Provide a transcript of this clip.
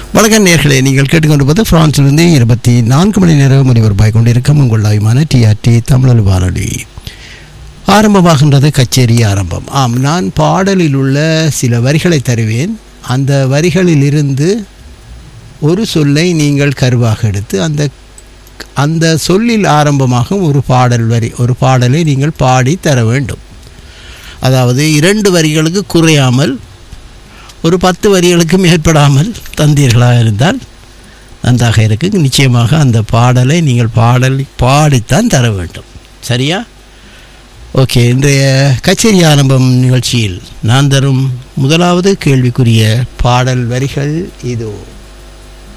வணக்கம் நேர்களே நீங்கள் கேட்டுக்கொண்டிருப்பது பிரான்சிலிருந்து இருபத்தி நான்கு மணி நேரம் ஒலிபரப்பாய் கொண்டிருக்கும் உங்கள் அபிமான டிஆர்டி தமிழ் வானொலி ஆரம்பமாகின்றது கச்சேரி ஆரம்பம் ஆம் நான் பாடலில் உள்ள சில வரிகளை தருவேன் அந்த வரிகளிலிருந்து ஒரு சொல்லை நீங்கள் கருவாக எடுத்து அந்த அந்த சொல்லில் ஆரம்பமாகும் ஒரு பாடல் வரி ஒரு பாடலை நீங்கள் பாடி தர வேண்டும் அதாவது இரண்டு வரிகளுக்கு குறையாமல் ஒரு பத்து வரிகளுக்கு மேற்படாமல் தந்தீர்களாக இருந்தால் நன்றாக இருக்கு நிச்சயமாக அந்த பாடலை நீங்கள் பாடல் பாடித்தான் தர வேண்டும் சரியா ஓகே இன்றைய கச்சேரி ஆரம்பம் நிகழ்ச்சியில் நான் தரும் முதலாவது கேள்விக்குரிய பாடல் வரிகள் இதோ